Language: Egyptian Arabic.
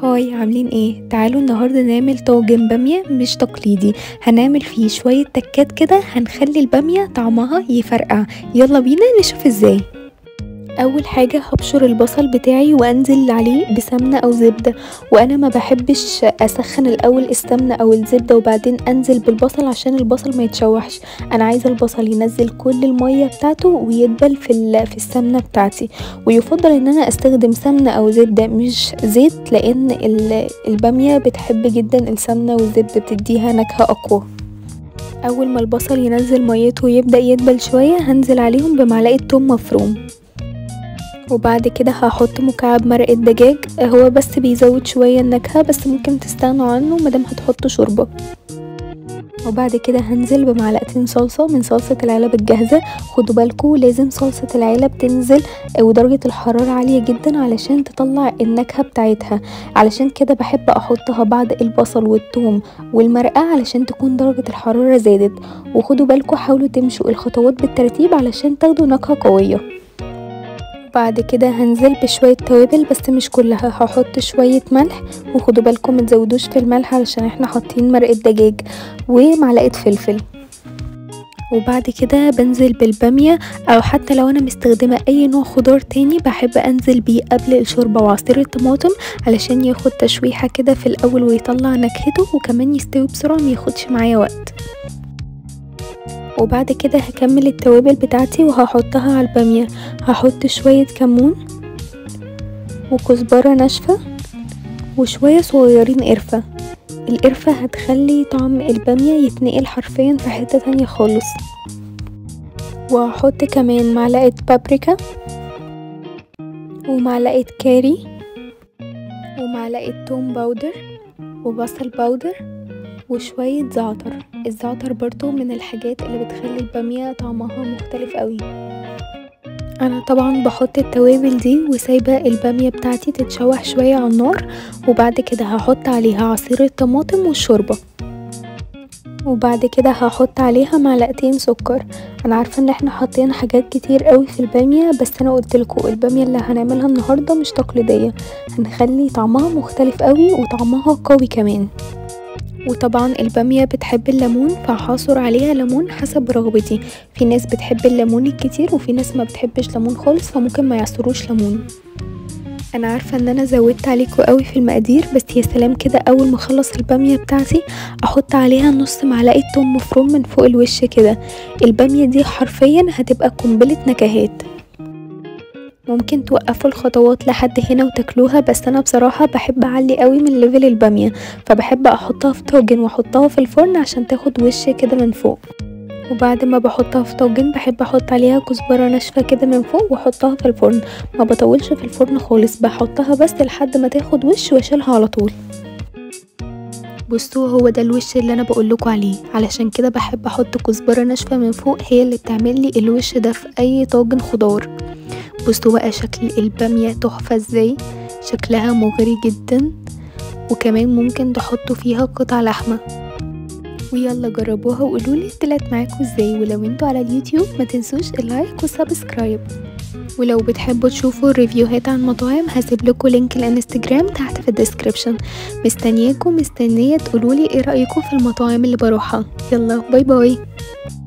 هاي عاملين ايه تعالوا النهارده نعمل طاجن باميه مش تقليدي هنعمل فيه شويه تكات كده هنخلي الباميه طعمها يفرقع يلا بينا نشوف ازاي اول حاجه هبشر البصل بتاعي وانزل عليه بسمنه او زبده وانا ما بحبش اسخن الاول السمنه او الزبده وبعدين انزل بالبصل عشان البصل ما يتشوحش انا عايزه البصل ينزل كل الميه بتاعته ويدبل في في السمنه بتاعتي ويفضل ان انا استخدم سمنه او زبده مش زيت لان الباميه بتحب جدا السمنه والزبده بتديها نكهه اقوى اول ما البصل ينزل ميته ويبدا يدبل شويه هنزل عليهم بمعلقه توم مفروم وبعد كده هحط مكعب مرقة دجاج هو بس بيزود شوية النكهة بس ممكن تستغنوا عنه مادام هتحطوا شوربة وبعد كده هنزل بمعلقتين صلصة من صلصة العلب الجاهزة خدوا بالكوا لازم صلصة العلب تنزل ودرجة الحرارة عالية جدا علشان تطلع النكهة بتاعتها علشان كده بحب احطها بعد البصل والثوم والمرقة علشان تكون درجة الحرارة زادت وخدوا بالكوا حاولوا تمشوا الخطوات بالترتيب علشان تاخدوا نكهة قوية بعد كده هنزل بشوية توابل بس مش كلها هحط شوية ملح وخدوا بالكم متزودوش في الملح علشان احنا حاطين مرقة دجاج ومعلقة فلفل وبعد كده بنزل بالبامية او حتى لو انا مستخدمة اي نوع خضار تاني بحب انزل بيه قبل الشوربة وعصير الطماطم علشان ياخد تشويحة كده في الاول ويطلع نكهته وكمان يستوي بسرعة مياخدش معايا وقت وبعد كده هكمل التوابل بتاعتي وهحطها على البامية هحط شوية كمون وكزبرة ناشفة وشوية صغيرين قرفة القرفة هتخلي طعم البامية يتنقل حرفيا في حتة تانية خالص وهحط كمان معلقة بابريكا ومعلقة كاري ومعلقة توم باودر وبصل باودر وشوية زعتر الزعتر برضو من الحاجات اللي بتخلي البامية طعمها مختلف قوي انا طبعا بحط التوابل دي وسايبة البامية بتاعتي تتشوح شوية على النار وبعد كده هحط عليها عصير الطماطم والشوربة وبعد كده هحط عليها معلقتين سكر انا عارفه ان احنا حاطين حاجات كتير قوي في الباميه بس انا قلتلكوا الباميه اللي هنعملها النهارده مش تقليديه هنخلي طعمها مختلف قوي وطعمها قوي كمان وطبعا البامية بتحب الليمون فهعصر عليها ليمون حسب رغبتي في ناس بتحب الليمون الكتير وفي ناس ما بتحبش ليمون خالص فممكن ما يعصروش ليمون انا عارفه ان انا زودت عليكم قوي في المقادير بس يا سلام كده اول ما اخلص الباميه بتاعتي احط عليها نص معلقه توم مفروم من فوق الوش كده الباميه دي حرفيا هتبقى قنبله نكهات ممكن توقفوا الخطوات لحد هنا وتاكلوها بس انا بصراحة بحب اعلي قوي من ليفل البامية فبحب احطها في طاجن واحطها في الفرن عشان تاخد وش كده من فوق وبعد ما بحطها في طاجن بحب احط عليها كزبرة ناشفة كده من فوق واحطها في الفرن ما بطولش في الفرن خالص بحطها بس لحد ما تاخد وش واشيلها على طول بصوا هو ده الوش اللي انا بقولكوا عليه علشان كده بحب احط كزبرة ناشفة من فوق هي اللي بتعمل لي الوش ده في اي طاجن خضار بصوا بقى شكل البامية تحفة ازاي شكلها مغري جدا وكمان ممكن تحطوا فيها قطع لحمة ويلا جربوها وقولولي طلعت معاكم ازاي ولو انتوا على اليوتيوب ما تنسوش اللايك والسبسكرايب ولو بتحبوا تشوفوا الريفيوهات عن مطاعم هسيب لكم لينك الانستجرام تحت في الديسكريبشن مستنياكم مستنيه تقولولي ايه رايكم في المطاعم اللي بروحها يلا باي باي